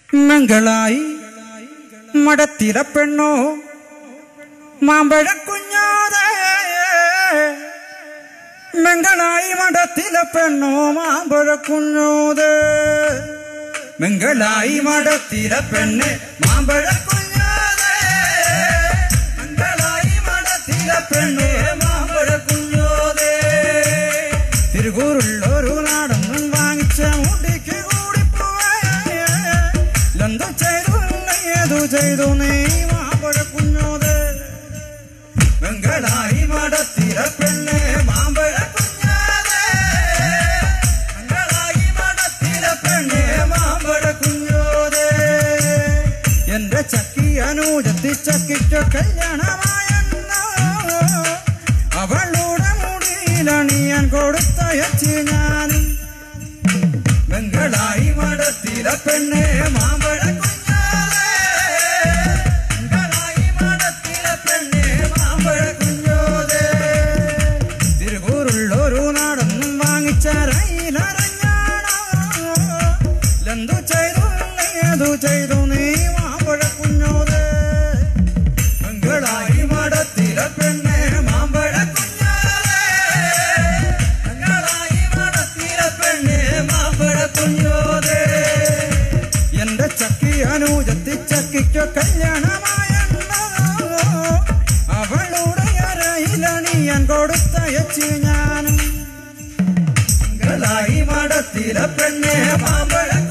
മംഗളായി മടത്തില പെണ്ണോ മാമ്പഴ കുഞ്ഞാതെ മംഗളായി മടത്തില പെണ്ണോ മാമ്പഴ കുഞ്ഞോത് മംഗളായി മടത്തില പെണ്ണ് മാമ്പഴ കുഞ്ഞാതെ മംഗളായി മടത്തില പെണ്ണ് മാമ്പഴ കുഞ്ഞോതേ തിരുകൂറുള്ളൊരു നാടൊന്നും വാങ്ങിച്ച മുടിക്ക് കൂടിപ്പോവേ എന്തു ചെയ്തു ഏതു ചെയ്തു നീ മാമ്പഴ കുഞ്ഞോത് മംഗളായി മടത്തില പെണ്ണ് മാമ്പഴ കുഞ്ഞാതെ മംഗളായി മടത്തില പെണ്ണ് മാമ്പഴ കുഞ്ഞോത് എന്റെ ചക്കി അനുജത്തി ചക്കിക്ക് കല്യാണമായെന്നോ അവളുടെ മുടിയിലണിയാൻ കൊടുത്തയച്ച് ഞാൻ ബംഗളായി മടത്തില പെണ്ണെ മാമ്പഴ കുഞ്ഞാതെ ബംഗളായി മടത്തില പെണ്ണെ മാമ്പഴ കുഞ്ഞോതെ തിരുകൂറുള്ളൊരു നാടൊന്നും വാങ്ങിച്ച റയിലറിഞ്ഞാണോ എന്തു ചെയ്തു ഏതു ചെയ്തു നീ മാമ്പഴ കുഞ്ഞോതെ മംഗളായി മടത്തില പെണ്ണെ മാമ്പഴ കുഞ്ഞാതെ മംഗളായി മടത്തില പെണ്ണെ മാമ്പഴ കുഞ്ഞോതെ എന്റെ ചക്കി അനുജത്തി ചക്കിക്കോ കല്യാണമായെന്നോ അവളുടെ അരയിലണിയാൻ കൊടുത്തയച്ച് ഞാനും മംഗളായി മടത്തില പെണ്ണെ മാമ്പഴ